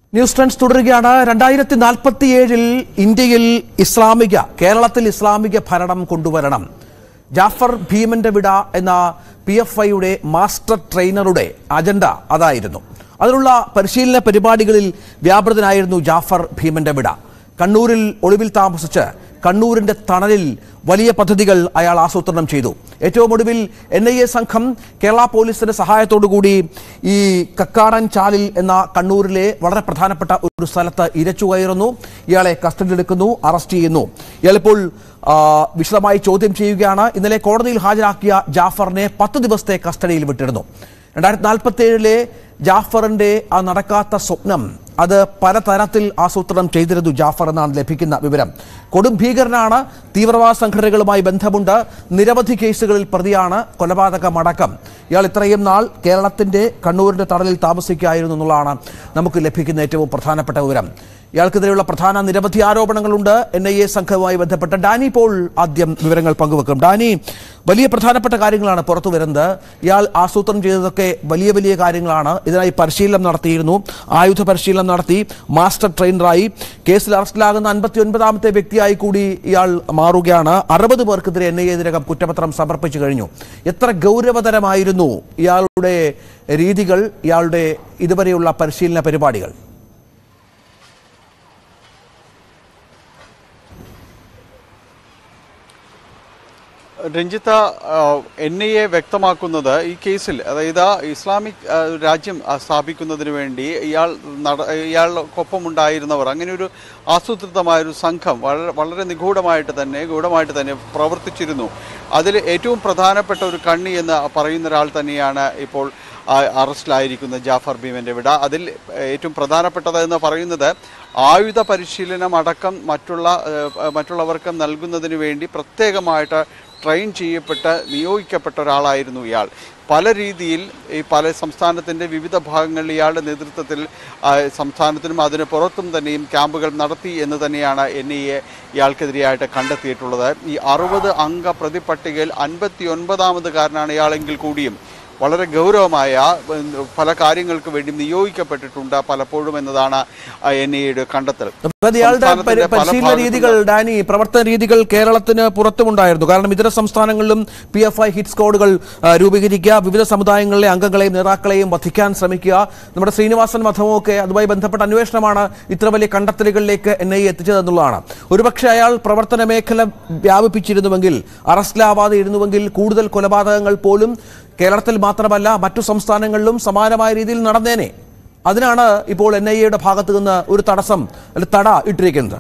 news trends തുടരുകയാണ് രണ്ടായിരത്തി നാൽപ്പത്തിയേഴിൽ ഇന്ത്യയിൽ ഇസ്ലാമിക കേരളത്തിൽ ഇസ്ലാമിക ഭരണം കൊണ്ടുവരണം ജാഫർ ഭീമന്റെ വിട എന്ന പി എഫ് ഐയുടെ മാസ്റ്റർ ട്രെയിനറുടെ അജണ്ട അതായിരുന്നു അതിനുള്ള പരിശീലന പരിപാടികളിൽ വ്യാപൃതനായിരുന്നു ജാഫർ ഭീമന്റെ വിട കണ്ണൂരിൽ ഒളിവിൽ താമസിച്ച് കണ്ണൂരിന്റെ തണലിൽ വലിയ പദ്ധതികൾ അയാൾ ആസൂത്രണം ചെയ്തു ഏറ്റവും ഒടുവിൽ എൻ ഐ എ സംഘം കേരള പോലീസിന്റെ സഹായത്തോടുകൂടി ഈ കക്കാടൻ ചാലിൽ എന്ന കണ്ണൂരിലെ വളരെ പ്രധാനപ്പെട്ട ഒരു സ്ഥലത്ത് ഇരച്ചു കയറുന്നു ഇയാളെ കസ്റ്റഡിയിലെടുക്കുന്നു അറസ്റ്റ് ചെയ്യുന്നു ഇയാളിപ്പോൾ ആ, വിശദമായി ചോദ്യം ചെയ്യുകയാണ് ഇന്നലെ കോടതിയിൽ ഹാജരാക്കിയ ജാഫറിനെ പത്ത് ദിവസത്തെ കസ്റ്റഡിയിൽ വിട്ടിരുന്നു രണ്ടായിരത്തി നാൽപ്പത്തി ഏഴിലെ ജാഫറിന്റെ ആ നടക്കാത്ത സ്വപ്നം അത് പലതരത്തിൽ ആസൂത്രണം ചെയ്തിരുന്നു ജാഫർ എന്നാണ് ലഭിക്കുന്ന വിവരം കൊടും ഭീകരനാണ് തീവ്രവാദ സംഘടനകളുമായി ബന്ധമുണ്ട് നിരവധി കേസുകളിൽ പ്രതിയാണ് കൊലപാതകമടക്കം ഇയാൾ ഇത്രയും നാൾ കേരളത്തിന്റെ കണ്ണൂരിന്റെ തടലിൽ താമസിക്കുകയായിരുന്നു എന്നുള്ളതാണ് നമുക്ക് ലഭിക്കുന്ന ഏറ്റവും പ്രധാനപ്പെട്ട വിവരം ഇയാൾക്കെതിരെയുള്ള പ്രധാന നിരവധി ആരോപണങ്ങളുണ്ട് എൻ ഐ എ സംഘവുമായി ബന്ധപ്പെട്ട് ഡാനി പോൾ ആദ്യം വിവരങ്ങൾ പങ്കുവെക്കും ഡാനി വലിയ പ്രധാനപ്പെട്ട കാര്യങ്ങളാണ് പുറത്തു വരുന്നത് ഇയാൾ ആസൂത്രണം ചെയ്തതൊക്കെ വലിയ വലിയ കാര്യങ്ങളാണ് ഇതിനായി പരിശീലനം നടത്തിയിരുന്നു ആയുധ പരിശീലനം നടത്തി മാസ്റ്റർ ട്രെയിനറായി കേസിൽ അറസ്റ്റിലാകുന്ന അൻപത്തി ഒൻപതാമത്തെ വ്യക്തിയായി കൂടി ഇയാൾ മാറുകയാണ് അറുപത് പേർക്കെതിരെ എൻ ഐ എ ഇതിനകം കുറ്റപത്രം സമർപ്പിച്ചു കഴിഞ്ഞു എത്ര ഗൗരവതരമായിരുന്നു ഇയാളുടെ രീതികൾ ഇയാളുടെ ഇതുവരെയുള്ള പരിശീലന പരിപാടികൾ രഞ്ജിത്ത എൻ ഐ എ വ്യക്തമാക്കുന്നത് ഈ കേസിൽ അതായത് ഇസ്ലാമിക് ആ, രാജ്യം ആ, സ്ഥാപിക്കുന്നതിന് വേണ്ടി ഇയാൾ നട ഇയാൾക്കൊപ്പം ഉണ്ടായിരുന്നവർ അങ്ങനെ ഒരു ആസൂത്രിതമായൊരു സംഘം വളരെ വളരെ നിഗൂഢമായിട്ട് തന്നെ ഗൂഢമായിട്ട് തന്നെ പ്രവർത്തിച്ചിരുന്നു അതിൽ ഏറ്റവും പ്രധാനപ്പെട്ട ഒരു കണ്ണി എന്ന് പറയുന്ന ഒരാൾ തന്നെയാണ് ഇപ്പോൾ ആ, അറസ്റ്റിലായിരിക്കുന്ന ജാഫർ ഭീമന്റെ വിട അതിൽ ഏറ്റവും പ്രധാനപ്പെട്ടത് എന്ന് പറയുന്നത് ആയുധ പരിശീലനം അടക്കം മറ്റുള്ള ഏഹ്, മറ്റുള്ളവർക്ക് നൽകുന്നതിന് വേണ്ടി പ്രത്യേകമായിട്ട് ട്രെയിൻ ചെയ്യപ്പെട്ട് നിയോഗിക്കപ്പെട്ട ഒരാളായിരുന്നു ഇയാൾ പല രീതിയിൽ ഈ പല സംസ്ഥാനത്തിൻ്റെ വിവിധ ഭാഗങ്ങളിൽ ഇയാളുടെ നേതൃത്വത്തിൽ ആ, സംസ്ഥാനത്തിനും അതിന് പുറത്തും തന്നെയും ക്യാമ്പുകൾ നടത്തി എന്ന് തന്നെയാണ് എൻ ഐ എ ഇയാൾക്കെതിരെയായിട്ട് കണ്ടെത്തിയിട്ടുള്ളത് ഈ അറുപത് അംഗ പ്രതിപട്ടികയിൽ അൻപത്തി ഒൻപതാമത് കാരനാണ് ഇയാളെങ്കിൽ കൂടിയും വളരെ ഗൗരവമായ ഉം, പല കാര്യങ്ങൾക്ക് വേണ്ടി നിയോഗിക്കപ്പെട്ടിട്ടുണ്ട് പലപ്പോഴും എന്നതാണ് എൻ ഐ എയുടെ കണ്ടെത്തൽ അതായത് ഇയാളുടെ പരി- സംസ്ഥാനത്തിന്റെ പല പരിശീലന ഭാഗത്തും രീതികൾ ഡാനി പ്രവർത്തന രീതികൾ കേരളത്തിന് പുറത്തുമുണ്ടായിരുന്നു കാരണം ഇതര സംസ്ഥാനങ്ങളിലും പി എഫ് ഐ ഹിറ്റ് സ്ക്വാഡുകൾ ആ, രൂപീകരിക്കുക വിവിധ സമുദായങ്ങളിലെ അംഗങ്ങളെയും നേതാക്കളെയും വധിക്കാൻ ശ്രമിക്കുക നമ്മുടെ ശ്രീനിവാസൻ വധവുമൊക്കെ അതുമായി ബന്ധപ്പെട്ട അന്വേഷണമാണ് ഇത്ര വലിയ കണ്ടെത്തലുകളിലേക്ക് എൻ ഐ എത്തിച്ചതെന്നുള്ളതാണ് ഒരുപക്ഷെ അയാൾ പ്രവർത്തന മേഖല വ്യാപിപ്പിച്ചിരുന്നുവെങ്കിൽ അറസ്റ്റിലാവാതെ ഇരുന്നുവെങ്കിൽ കൂടുതൽ കൊലപാതകങ്ങൾ പോലും കേരളത്തിൽ മാത്രമല്ല മറ്റു സംസ്ഥാനങ്ങളിലും സമാനമായ രീതിയിൽ നടന്നേനെ അതിനാണ് ഇപ്പോൾ എൻ ഐ എയുടെ ഭാഗത്തു നിന്ന് ഒരു തടസ്സം അല്ല തട ഇട്ടിരിക്കുന്നത്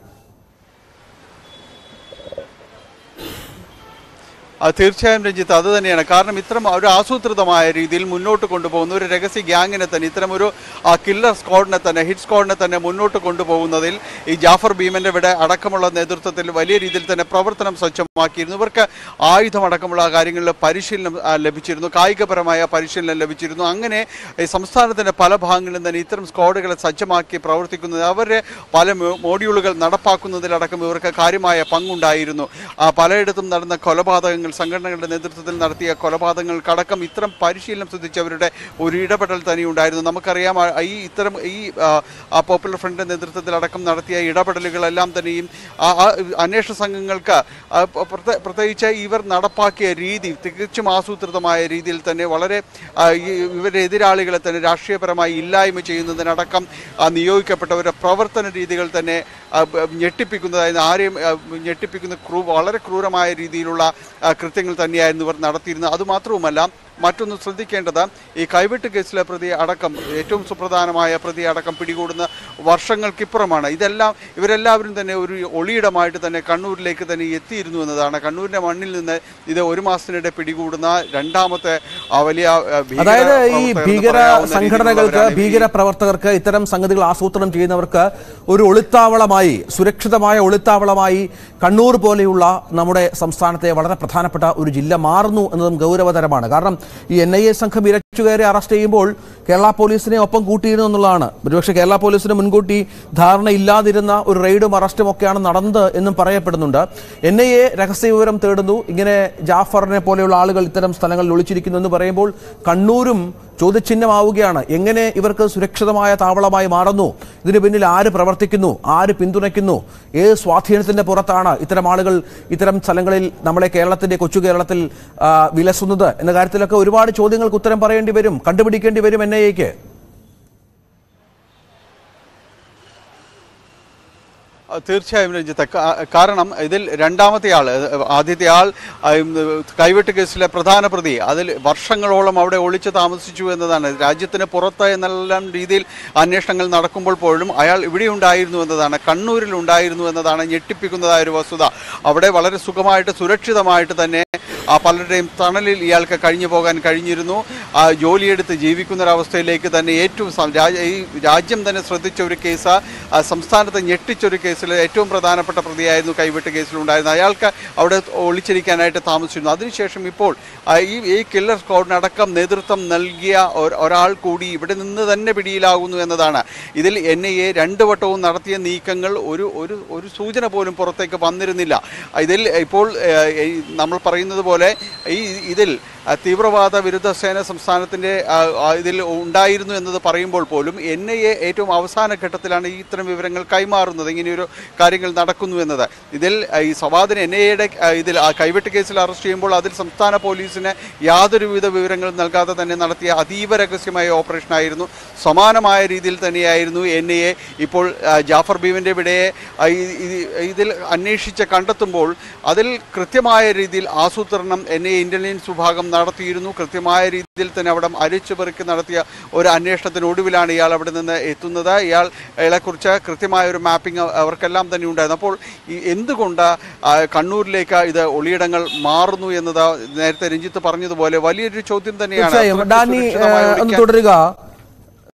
അത് തീർച്ചയായും രഞ്ജിത്ത് അത് തന്നെയാണ് കാരണം ഇത്തരം ഒരു ആസൂത്രിതമായ രീതിയിൽ മുന്നോട്ട് കൊണ്ടുപോകുന്ന ഒരു രഹസ്യ ഗ്യാങ്ങിനെ തന്നെ ഇത്തരം ഒരു ആ കില്ലർ സ്ക്വാഡിനെ തന്നെ ഹിറ്റ് സ്ക്വാഡിനെ തന്നെ മുന്നോട്ട് കൊണ്ടുപോകുന്നതിൽ ഈ ജാഫർ ഭീമന്റെ ഇവിടെ അടക്കമുള്ള നേതൃത്വത്തിൽ വലിയ രീതിയിൽ തന്നെ പ്രവർത്തനം സജ്ജമാക്കിയിരുന്നു ഇവർക്ക് ആയുധമടക്കമുള്ള കാര്യങ്ങളിൽ പരിശീലനം ആ, ലഭിച്ചിരുന്നു കായികപരമായ പരിശീലനം ലഭിച്ചിരുന്നു അങ്ങനെ ഈ സംസ്ഥാനത്തിന്റെ പല ഭാഗങ്ങളിലും തന്നെ ഇത്തരം സ്ക്വാഡുകളെ സജ്ജമാക്കി പ്രവർത്തിക്കുന്നത് അവരുടെ പല മോ- മോഡ്യൂളുകൾ നടപ്പാക്കുന്നതിലടക്കം ഇവർക്ക് കാര്യമായ പങ്കുണ്ടായിരുന്നു ആ, പലയിടത്തും നടന്ന കൊലപാതകങ്ങൾ സംഘടനകളുടെ നേതൃത്വത്തിൽ നടത്തിയ കൊലപാതകങ്ങൾക്കടക്കം ഇത്തരം പരിശീലനം ശ്രദ്ധിച്ചവരുടെ ഒരു ഇടപെടൽ തന്നെ ഉണ്ടായിരുന്നു നമുക്കറിയാം ആ, ഈ ഇത്തരം ഈ ആ, ആ പോപ്പുലർ ഫ്രണ്ടിന്റെ നേതൃത്വത്തിലടക്കം നടത്തിയ ഇടപെടലുകളെല്ലാം തന്നെയും ആ ആ അന്വേഷണ സംഘങ്ങൾക്ക് ആ, പ്ര- പ്രത്യേക- പ്രത്യേകിച്ച് ഇവർ നടപ്പാക്കിയ രീതി തികച്ചും ആസൂത്രിതമായ രീതിയിൽ തന്നെ വളരെ ആ, ഈ ഇവരുടെ എതിരാളികളെ തന്നെ രാഷ്ട്രീയപരമായി ഇല്ലായ്മ ചെയ്യുന്നതിനടക്കം ആ, നിയോഗിക്കപ്പെട്ടവരുടെ പ്രവർത്തന രീതികൾ തന്നെ ആ, ബ- ഞെട്ടിപ്പിക്കുന്നതായിരുന്നു ആരെയും ആ, ഞെട്ടിപ്പിക്കുന്ന ക്രൂ വളരെ ക്രൂരമായ രീതിയിലുള്ള ആ, കൃത്യങ്ങൾ തന്നെയായിരുന്നു ഇവർ നടത്തിയിരുന്നത് അതുമാത്രവുമല്ല മറ്റൊന്ന് ശ്രദ്ധിക്കേണ്ടത് ഈ കൈവെട്ട് കേസിലെ പ്രതി അടക്കം ഏറ്റവും സുപ്രധാനമായ പ്രതി അടക്കം പിടികൂടുന്ന വർഷങ്ങൾക്കിപ്പുറമാണ് ഇതെല്ലാം ഇവരെല്ലാവരും തന്നെ ഒരു ഒളിയിടമായിട്ട് തന്നെ കണ്ണൂരിലേക്ക് തന്നെ എത്തിയിരുന്നു എന്നതാണ് കണ്ണൂരിന്റെ മണ്ണിൽ നിന്ന് ഇത് ഒരു മാസത്തിനിടെ പിടികൂടുന്ന രണ്ടാമത്തെ ആ വലിയ ആ, ഭീകര അതായത് ഈ പ്രവർത്തകർ എന്ന് ഭീകര പറയാവുന്ന സംഘടനകൾക്ക് രീതിയിലുള്ളവരാണ് ഈ- ഭീകര പ്രവർത്തകർക്ക് ഇത്തരം സംഗതികൾ ആസൂത്രണം ചെയ്യുന്നവർക്ക് ഒരു ഒളിത്താവളമായി സുരക്ഷിതമായ ഒളിത്താവളമായി കണ്ണൂർ പോലെയുള്ള നമ്മുടെ സംസ്ഥാനത്തെ വളരെ പ്രധാനപ്പെട്ട ഒരു ജില്ല മാറുന്നു എന്നതും ഗൗരവതരമാണ് കാരണം ഈ എൻ ഐ എ സംഘം ഇരച്ചു കയറി അറസ്റ്റ് ചെയ്യുമ്പോൾ കേരള പോലീസിനെ ഒപ്പം കൂട്ടിയിരുന്നു എന്നുള്ളതാണ് ഒരുപക്ഷെ കേരള പോലീസിന് മുൻകൂട്ടി ധാരണയില്ലാതിരുന്ന ഒരു റെയ്ഡും അറസ്റ്റും ഒക്കെയാണ് നടന്നത് എന്നും പറയപ്പെടുന്നുണ്ട് എൻ ഐ എ രഹസ്യ വിവരം തേടുന്നു ഇങ്ങനെ ജാഫറിനെ പോലെയുള്ള ആളുകൾ ഇത്തരം സ്ഥലങ്ങളിൽ ഒളിച്ചിരിക്കുന്നു എന്ന് പറയുമ്പോൾ കണ്ണൂരും ചോദ്യചിഹ്നമാവുകയാണ് എങ്ങനെ ഇവർക്ക് സുരക്ഷിതമായ താവളമായി മാറുന്നു ഇതിന് പിന്നിൽ ആര് പ്രവർത്തിക്കുന്നു ആര് പിന്തുണയ്ക്കുന്നു ഏത് സ്വാധീനത്തിന്റെ പുറത്താണ് ഇത്തരം ആളുകൾ ഇത്തരം സ്ഥലങ്ങളിൽ നമ്മളെ കേരളത്തിന്റെ കൊച്ചു കേരളത്തിൽ ആ, വിലസുന്നത് എന്ന കാര്യത്തിലൊക്കെ ഒരുപാട് ചോദ്യങ്ങൾക്ക് ഉത്തരം പറയേണ്ടി വരും കണ്ടുപിടിക്കേണ്ടി വരും എൻ ഐ എക്ക് ആ, തീർച്ചയായും രഞ്ജിത്ത് കാ- കാരണം ഇതിൽ രണ്ടാമത്തെ ആൾ ആദ്യത്തെ ആൾ ആ, ഉം, കൈവെട്ട് കേസിലെ പ്രധാന പ്രതി അതിൽ വർഷങ്ങളോളം അവിടെ ഒളിച്ചു താമസിച്ചു എന്നതാണ് രാജ്യത്തിന് പുറത്ത് എന്നെല്ലാം രീതിയിൽ അന്വേഷണങ്ങൾ നടക്കുമ്പോൾ പോലും അയാൾ ഇവിടെ ഉണ്ടായിരുന്നു എന്നതാണ് കണ്ണൂരിൽ ഉണ്ടായിരുന്നു എന്നതാണ് ഞെട്ടിപ്പിക്കുന്നതായ ഒരു വസ്തുത അവിടെ വളരെ സുഖമായിട്ട് സുരക്ഷിതമായിട്ട് തന്നെ ആ പലരുടെയും തണലിൽ ഇയാൾക്ക് കഴിഞ്ഞു പോകാൻ കഴിഞ്ഞിരുന്നു ആ ജോലിയെടുത്ത് ജീവിക്കുന്ന ഒരവസ്ഥയിലേക്ക് തന്നെ ഏറ്റവും സം- രാജ- ഈ രാജ്യം തന്നെ ശ്രദ്ധിച്ച ഒരു കേസ് ആ സംസ്ഥാനത്ത് ഞെട്ടിച്ചൊരു കേസിൽ ഏറ്റവും പ്രധാനപ്പെട്ട പ്രതിയായിരുന്നു കൈവെട്ട് കേസിലുണ്ടായിരുന്നത് അയാൾക്ക് അവിടെ ഒളിച്ചിരിക്കാനായിട്ട് താമസിച്ചിരുന്നു അതിനുശേഷം ഇപ്പോൾ ആ ഈ ഈ കില്ലർ സ്ക്വാഡിനടക്കം നേതൃത്വം നൽകിയ ഒ- ഒരാൾ കൂടി ഇവിടെ നിന്ന് തന്നെ പിടിയിലാകുന്നു എന്നതാണ് ഇതിൽ എൻ ഐ എ രണ്ട് വട്ടവും നടത്തിയ നീക്കങ്ങൾ ഒരു ഒരു ഒരു സൂചന പോലും പുറത്തേക്ക് വന്നിരുന്നില്ല ഇതിൽ ഇപ്പോൾ ഏഹ്, ഈ നമ്മൾ പറയുന്നത് പോലെ ഈ ഇതിൽ ആ, തീവ്രവാദ വിരുദ്ധ സേന സംസ്ഥാനത്തിൻ്റെ ആ, ആ, ഇതിൽ ഉണ്ടായിരുന്നു എന്നത് പറയുമ്പോൾ പോലും എൻ ഐ എ ഏറ്റവും അവസാന ഘട്ടത്തിലാണ് ഈ ഇത്തരം വിവരങ്ങൾ കൈമാറുന്നത് ഇങ്ങനെയൊരു കാര്യങ്ങൾ നടക്കുന്നു എന്നത് ഇതിൽ ആ, ഈ സവാദിന് എൻ ഐ എയുടെ ഇതിൽ ആ കൈവെട്ട് കേസിൽ അറസ്റ്റ് ചെയ്യുമ്പോൾ അതിൽ സംസ്ഥാന പോലീസിന് യാതൊരുവിധ വിവരങ്ങളും നൽകാതെ തന്നെ നടത്തിയ അതീവ രഹസ്യമായ ഓപ്പറേഷനായിരുന്നു സമാനമായ രീതിയിൽ തന്നെയായിരുന്നു എൻ ഐ എ ഇപ്പോൾ ആ, ജാഫർ ബീവിൻ്റെ വിടയെ ആ, ഈ- ഈ- ഇതിൽ അന്വേഷിച്ച് കണ്ടെത്തുമ്പോൾ അതിൽ കൃത്യമായ രീതിയിൽ ആസൂത്രണം എൻ ഐ ഇന്റലിജൻസ് വിഭാഗം നടത്തിയിരുന്നു കൃത്യമായ രീതിയിൽ തന്നെ അവിടെ അരിച്ചു പെറുക്കി നടത്തിയ ഒരു അന്വേഷണത്തിനൊടുവിലാണ് ഇയാൾ അവിടെ നിന്ന് എത്തുന്നത് ഇയാൾ അയാളെക്കുറിച്ച് കൃത്യമായ ഒരു മാപ്പിംഗ് അവർക്കെല്ലാം തന്നെ ഉണ്ടായിരുന്നു അപ്പോൾ ഈ എന്തുകൊണ്ട് ആ, കണ്ണൂരിലേക്ക് ഇത് ഒളിയിടങ്ങൾ മാറുന്നു എന്നത് നേരത്തെ രഞ്ജിത്ത് പറഞ്ഞതുപോലെ വലിയൊരു ചോദ്യം തന്നെയാണ് തീർച്ചയായും അത്രയ്ക്ക് ഡാനി സുരക്ഷിതമായി ഏഹ്, ഒന്ന് ഒളിക്കാൻ- തുടരുക